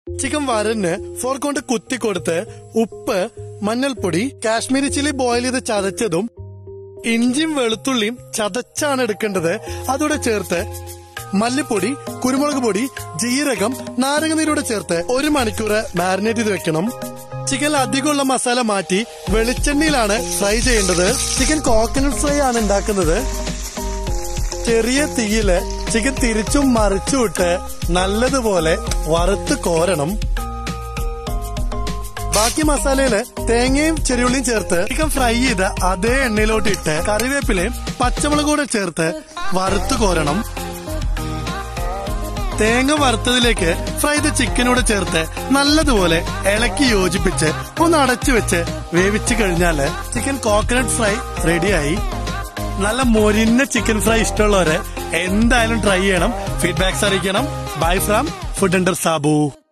chicken വരന് fork കൊണ്ട് കുത്തി കൊടുത്ത് ഉപ്പ് മഞ്ഞൾപ്പൊടി കാശ്മീരി ചില്ലി ബോയിൽ ചെയ്ത് ചതച്ചതും ഇഞ്ചിയും വെളുത്തുള്ളിയും ചതച്ചാണ് എടുക്കേണ്ടത് അതോടെ ചേർത്ത് മല്ലിപ്പൊടി കുരുമുളക് പൊടി ജീരകം നാരങ്ങനീരോടെ ചേർത്ത് ഒരു മണിക്കൂർ മാരിനേറ്റ് ചെയ്ത് വെക്കണം ചിക്കനിൽ അധികമുള്ള മസാല മാറ്റി വെളിച്ചെണ്ണയിലാണ് ഫ്രൈ ചെയ്യേണ്ടത് ചിക്കൻ കോക്കനട്ട് ഫ്രൈ ആണ് ഉണ്ടാക്കുന്നത് ചെറിയ തീയില് ചിക്കൻ തിരിച്ചും മറിച്ചും ഇട്ട് നല്ലതുപോലെ വറുത്ത് കോരണം ബാക്കി മസാലയില് തേങ്ങയും ചെറിയുള്ളിയും ചേർത്ത് ചിക്കൻ ഫ്രൈ ചെയ്ത് അതേ എണ്ണയിലോട്ട് ഇട്ട് കറിവേപ്പിലയും പച്ചമുളകും കൂടെ ചേർത്ത് വറുത്ത് കോരണം തേങ്ങ വറുത്തതിലേക്ക് ഫ്രൈ ചെയ്ത ചിക്കനൂടെ ചേർത്ത് നല്ലതുപോലെ ഇളക്കി യോജിപ്പിച്ച് ഒന്ന് അടച്ചു വെച്ച് വേവിച്ച് കഴിഞ്ഞാല് ചിക്കൻ കോക്കനട്ട് ഫ്രൈ റെഡിയായി നല്ല മൊരിഞ്ഞ ചിക്കൻ ഫ്രൈ ഇഷ്ടമുള്ളവര് എന്തായാലും ട്രൈ ചെയ്യണം ഫീഡ്ബാക്സ് അറിയിക്കണം bye from food under Sabu